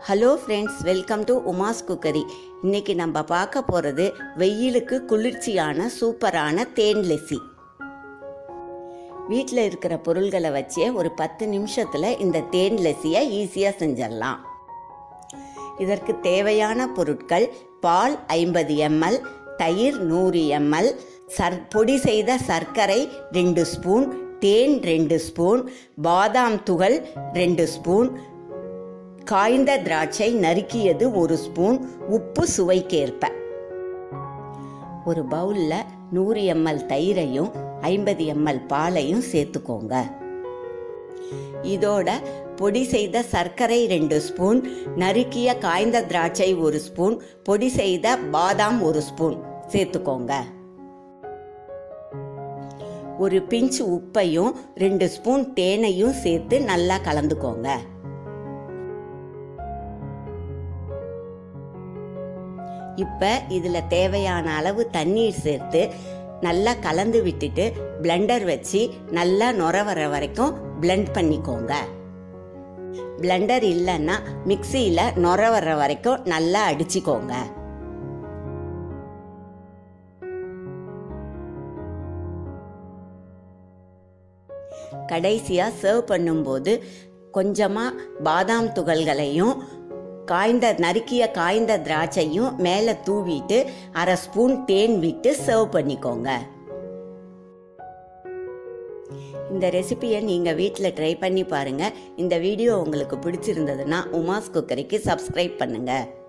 hello friends welcome to Uma's cookery இன்னைக்கு நம்ம பார்க்க போகிறது வெயிலுக்கு குளிர்ச்சியான சூப்பரான தேன் லெஸ்ஸி வீட்டில் இருக்கிற பொருள்களை வச்சே ஒரு பத்து நிமிஷத்தில் இந்த தேன் லெஸ்ஸியை ஈஸியாக செஞ்சிடலாம் இதற்கு தேவையான பொருட்கள் பால் ஐம்பது எம்எல் தயிர் நூறு எம்எல் சர் பொடி செய்த சர்க்கரை ரெண்டு ஸ்பூன் தேன் ரெண்டு ஸ்பூன் பாதாம் துகள் ரெண்டு ஸ்பூன் காய்ந்த திராட்சை நறுக்கியது ஒரு ஸ்பூன் உப்பு சுவைக்கேற்ப ஒரு பவுலில் நூறு எம்எல் தயிரையும் ஐம்பது எம்எல் பாலையும் சேர்த்துக்கோங்க இதோட பொடி செய்த சர்க்கரை ரெண்டு ஸ்பூன் நறுக்கிய காய்ந்த திராட்சை ஒரு ஸ்பூன் பொடி செய்த பாதாம் ஒரு ஸ்பூன் சேர்த்துக்கோங்க ஒரு பிஞ்ச் உப்பையும் ரெண்டு ஸ்பூன் தேனையும் சேர்த்து நல்லா கலந்துக்கோங்க இப்போ இதில் தேவையான அளவு தண்ணீர் சேர்த்து நல்லா கலந்து விட்டுட்டு பிளெண்டர் வச்சு நல்லா நுர வர வரைக்கும் பிளெண்ட் பண்ணிக்கோங்க பிளெண்டர் இல்லைன்னா மிக்சியில் நுர வர்ற வரைக்கும் நல்லா அடிச்சுக்கோங்க கடைசியாக சர்வ் பண்ணும்போது கொஞ்சமாக பாதாம் துகள்களையும் காய்ந்த நறுக்கிய காய்ந்த திராட்சையும் மேலே தூவிட்டு அரை ஸ்பூன் தேன் விட்டு சர்வ் பண்ணிக்கோங்க இந்த ரெசிபியை நீங்கள் வீட்டில் ட்ரை பண்ணி பாருங்கள் இந்த வீடியோ உங்களுக்கு பிடிச்சிருந்ததுன்னா உமாஸ் குக்கரிக்கு சப்ஸ்கிரைப் பண்ணுங்கள்